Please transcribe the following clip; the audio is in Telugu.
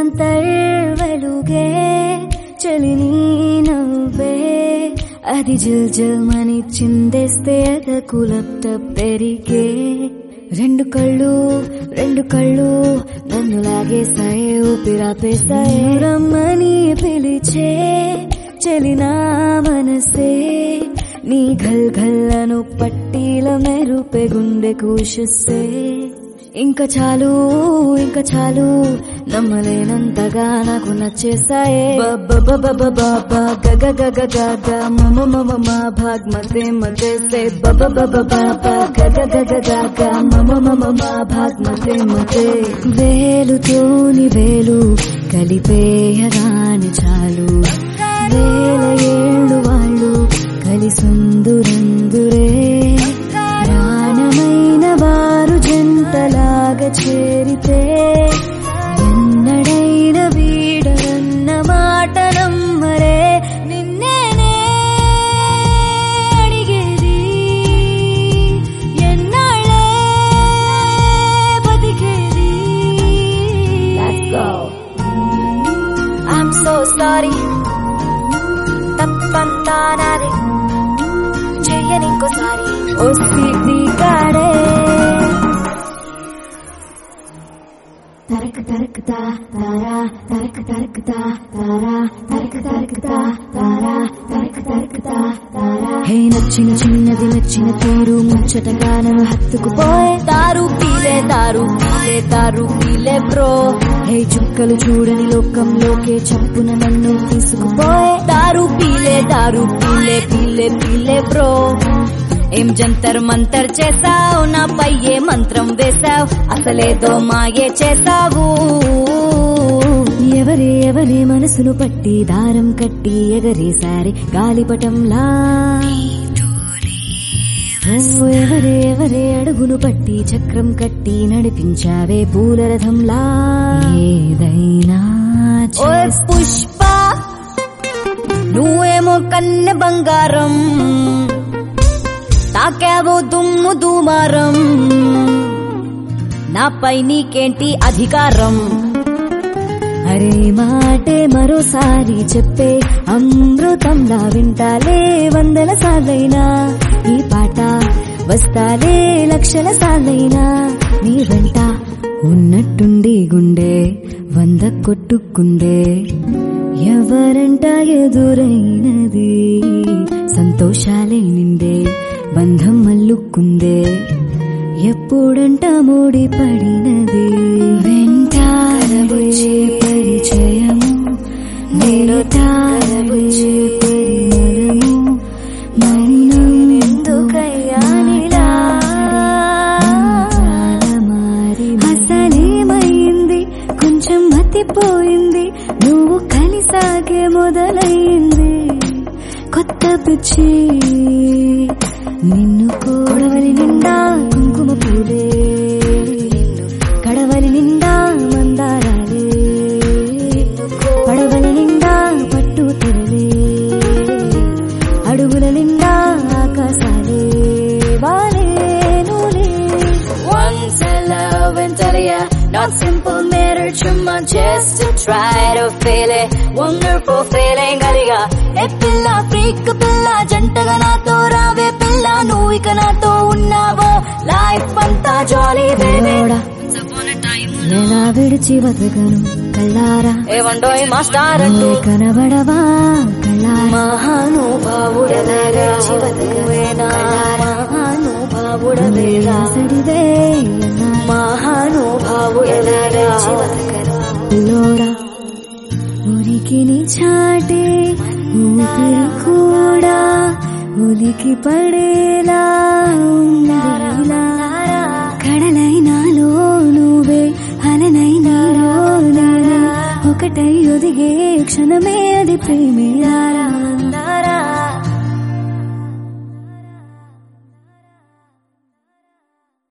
అంతర్వెలుగే చలిని నవ్వే అది జిల్ జిల్ మని చిందేస్తే అదకు లప్ట పెరిగే రెండు కళ్ళు రెండు కళ్ళు నన్ను లాగేస్తాయి ఊపిరాపేస్తాయి రమ్మని పిలిచే చెలినా మనసే నీ ఘల్ ఘల్లను పట్టీల మెరుపే గుండె కూషిస్తే ఇంకా చాలు ఇంకా చాలు నమ్మలేనంతగా నాకు నచ్చేస్తాయే గగ గగ గగ మమ మమ మా భాగ్ మతే మతే బబ బబ బాబ గగ గగ గగ మమ మమ మా భాగ్ మతే మతే వేలుతోని వేలు కలిపేయగాని చాలు వేల ఏళ్ళు వాళ్ళు కలిసుందురందురే ప్రాణమైన వారు జంటలాగా చేరితే ఎన్నడైన వీడరన్న మాట నమ్మరే నిన్నేనే అడిగేది ఎన్నాళ్ళే బతికేది I'm so sorry తప్పంతా నాది చెయ్యని ఇంకోసారి ఓ సిద్ధి కాడే తరక తరకతా తారా తరక తరకతా తారా తరక తరకతా తారా తరక తరకతా తారా హే నచ్చిన చిన్నది నచ్చిన తీరు ముచ్చటగా నన్ను హత్తుకుపోయే దారు పీలే దారు పీలే దారు పీలే బ్రో హే చుక్కలు చూడని లోకంలోకే చప్పున నన్ను తీసుకుపోయే దారు పీలే దారు పీలే పీలే పీలే బ్రో ఏం జంతర్ మంతర్ చేసావు నాపై ఏ మంత్రం వేసావు అసలేదో మాయే చేసావు ఎవరే ఎవరే మనసును పట్టి దారం కట్టి ఎగరేసారి గాలిపటంలా ఓ ఎవరే ఎవరే అడుగును పట్టి చక్రం కట్టి నడిపించావే పూలరథంలా ఏదైనా పుష్ప నువ్వేమో కన్నె బంగారం తాకావో దుమ్ము దుమారం నాపై నీకేంటి అధికారం అరే మాటే మరోసారి చెప్పే అమృతంలా వింటాలే వందల సార్లైనా ఈ పాట వస్తాలే లక్షల సార్లైనా నీ వెంట ఉన్నట్టుండి గుండె వంద కొట్టుకుందే ఎవరంట ఎదురైనది సంతోషాలే నిండే బంధం మల్లుకుందే ఎప్పుడంట ముడి పడినది వెంటారబోయే పరిచయము నిరటారబోయే పరిమళము మౌనం ఎందుకయ్యానిలా మారి అసలేమైంది కొంచెం మతిపోయింది నువ్వు కలిసాగే మొదలైంది కొత్త పిచ్చి నిన్ను కొడవలి నిండా కుంకుమ పూలే కడవలి నిండా మందారాలే పడవలి నిండా పట్టు తెరలే అడుగుల నిండా ఆకాశాలే వాలే నూలే Once I love and tell ya Not simple matter చుమ్మా just to try to feel it Wonderful feeling అదిగా ఏ పిల్ల ఫ్రీక్ పిల్ల జంటగా నాతో రావే పిల్ల నువ్వు ఇక నాతో ఉన్నావో లైఫ్ అంతా జాలీ బేబేడా ఎలా విడిచి బతకను కళ్ళారా ఏవండోయ్ మాస్టార్ అంటూ నువ్వే కనబడవా కళ్ళారా మహానుభావుడవేరా మహానుభావుడవేరా సడివే మహానుభావుడవేరా పిల్లోడా ఉనికిని చాటే ఊపిరి కూడా ఉలికి పడేలా ఉండాలా కడలైనాలో నువ్వే అలనైనాలో నేనే ఒకటై ఒదిగే క్షణమే అది ప్రేమేరా